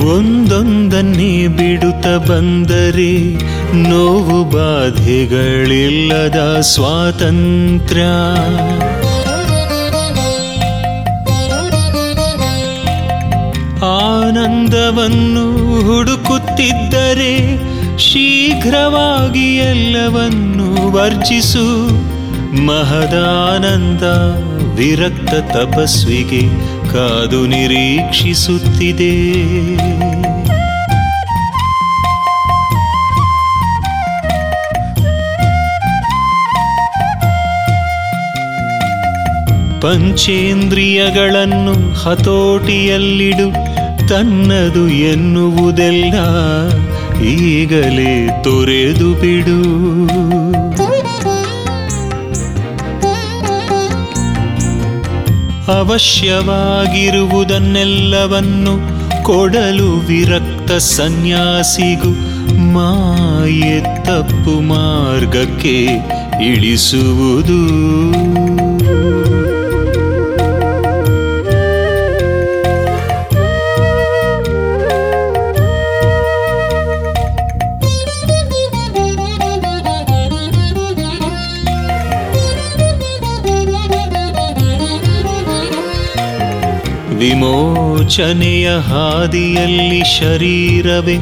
ಒಂದೊಂದನ್ನೇ ಬಿಡುತ್ತ ಬಂದರೆ ನೋವು ಬಾಧೆಗಳಿಲ್ಲದ ಸ್ವಾತಂತ್ರ್ಯ ಆನಂದವನ್ನು ಹುಡುಕುತ್ತಿದ್ದರೆ ಶೀಘ್ರವಾಗಿ ಎಲ್ಲವನ್ನು ವರ್ಜಿಸು ಮಹದಾನಂದ ವಿರಕ್ತ ತಪಸ್ವಿಗೆ ಕಾದು ನಿರೀಕ್ಷಿಸುತ್ತಿದೆ ಪಂಚೇಂದ್ರಿಯಗಳನ್ನು ಹತೋಟಿಯಲ್ಲಿಡು ತನ್ನದು ಎನ್ನುವುದೆಲ್ಲ ಈಗಲೇ ತೊರೆದು ಬಿಡು ಅವಶ್ಯವಾಗಿರುವುದನ್ನೆಲ್ಲವನ್ನು ಕೊಡಲು ವಿರಕ್ತ ಸನ್ಯಾಸಿಗೂ ಮಾಯೆ ತಪ್ಪು ಮಾರ್ಗಕ್ಕೆ ಇಳಿಸುವುದು ವಿಮೋಚನೆಯ ಹಾದಿಯಲ್ಲಿ ಶರೀರವೇ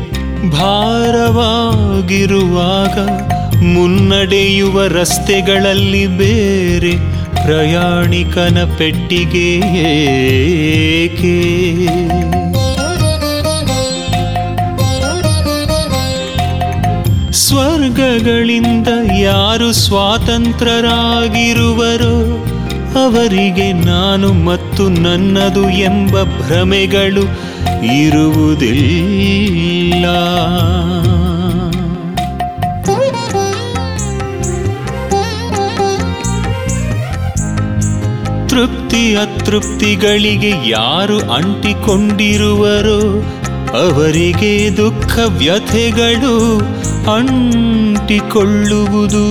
ಭಾರವಾಗಿರುವಾಗ ಮುನ್ನಡೆಯುವ ರಸ್ತೆಗಳಲ್ಲಿ ಬೇರೆ ಪ್ರಯಾಣಿಕನ ಪೆಟ್ಟಿಗೆ ಏಕೆ ಸ್ವರ್ಗಗಳಿಂದ ಯಾರು ಸ್ವಾತಂತ್ರ್ಯರಾಗಿರುವರೋ ಅವರಿಗೆ ನಾನು ಮತ್ತು ನನ್ನದು ಎಂಬ ಭ್ರಮೆಗಳು ಇರುವುದಿಲ್ಲ ತೃಪ್ತಿ ಅತೃಪ್ತಿಗಳಿಗೆ ಯಾರು ಅಂಟಿಕೊಂಡಿರುವರೋ ಅವರಿಗೆ ದುಃಖ ವ್ಯಥೆಗಳು ಅಂಟಿಕೊಳ್ಳುವುದು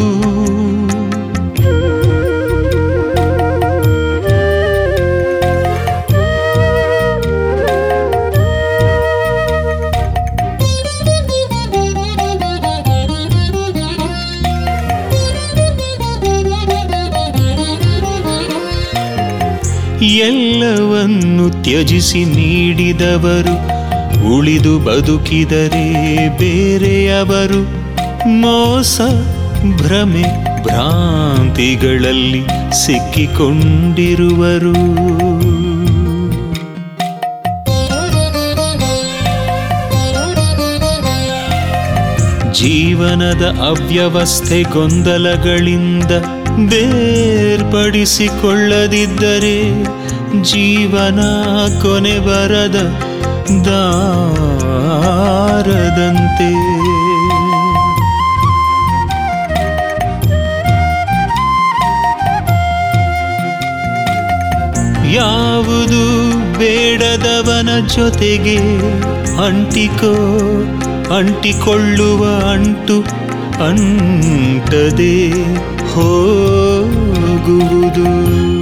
ಎಲ್ಲವನ್ನು ತ್ಯಜಿಸಿ ನೀಡಿದವರು ಉಳಿದು ಬದುಕಿದರೆ ಬೇರೆಯವರು ಮೋಸ ಭ್ರಮೆ ಭ್ರಾಂತಿಗಳಲ್ಲಿ ಸಿಕ್ಕಿಕೊಂಡಿರುವರು ಜೀವನದ ಅವ್ಯವಸ್ಥೆ ಗೊಂದಲಗಳಿಂದ ಬೇರ್ಪಡಿಸಿಕೊಳ್ಳದಿದ್ದರೆ ಜೀವನ ಕೊನೆ ಬರದ ದಾರದಂತೆ ಯಾವುದು ಬೇಡದವನ ಜೊತೆಗೆ ಅಂಟಿಕೋ ಅಂಟಿಕೊಳ್ಳುವ ಅಂಟು ಅಂಟದೆ ಹೋಗುವುದು